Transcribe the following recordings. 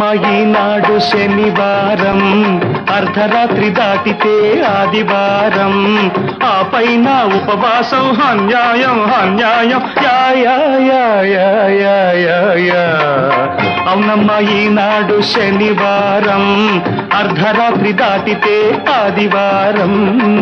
ఈనాడు శనివారం అర్ధరాత్రి దాటితే ఆదివారం ఆ పైన ఉపవాసం అన్యాయం అన్యాయం యా యా యా యా యా యా యా. అవునమ్మా ఈనాడు శనివారం అర్ధరాత్రి దాటితే ఆదివారం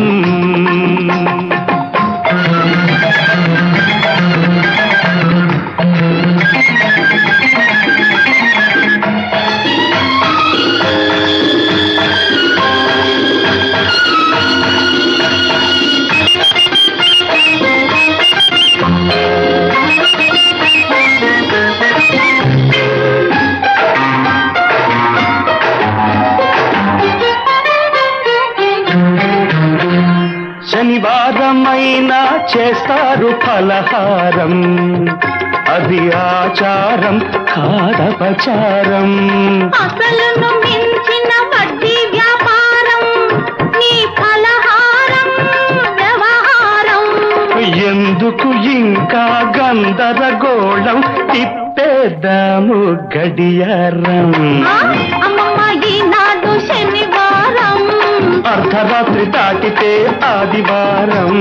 శనివారమైనా చేస్తారు ఫలహారం అది ఆచారం కాదపచారం అసలును మించిన వడ్డీ వ్యాపారం నీ ఫలహారం వ్యవహారం ఎందుకు ఇంకా గందరగోళం తిప్పేద్దాము గడియారం ఆ, అమ్మమ్మ ఈనాడు శనివారం అర్ధరాత్రి దాటితే ఆదివారం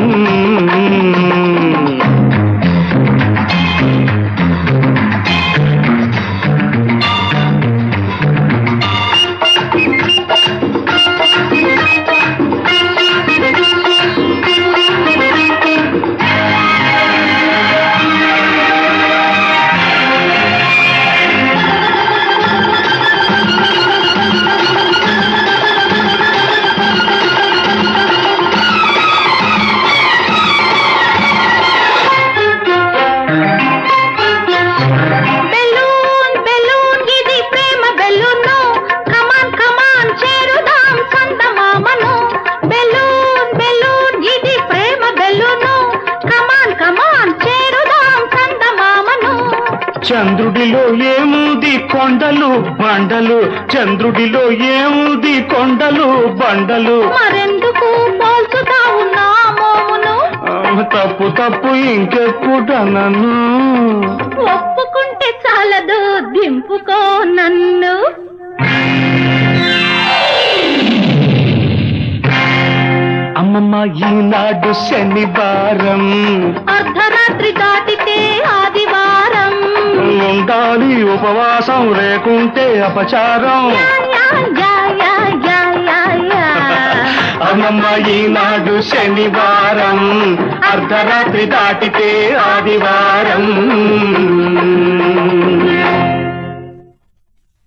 బెలూన్ బెలూన్ ఇది ప్రేమ బెలూను కమాన్ కమాన్ చేరుదాం చందమామను బెలూన్ బెలూన్ ఇది ప్రేమ బెలూను కమాన్ కమాన్ చేరుదాం చందమామను చంద్రుడిలో ఏముంది కొండలు బండలు చంద్రుడిలో ఏముంది కొండలు బండలు మరెందుకు పోల్చుతావు నా మోమును ఆ, తప్పు తప్పు ఇంకెప్పుడనను ఒప్పుకుంటే చాలదు దింపుకో నన్ను అమ్మమ్మ ఈనాడు శనివారం అర్ధరాత్రి దాటితే ఆదివారం ఉండాలి ఉపవాసం లేకుంటే అపచారం యా, యా, యా, యా, యా, యా. అమ్మమ్మ ఈనాడు శనివారం అర్ధరాత్రి దాటితే ఆదివారం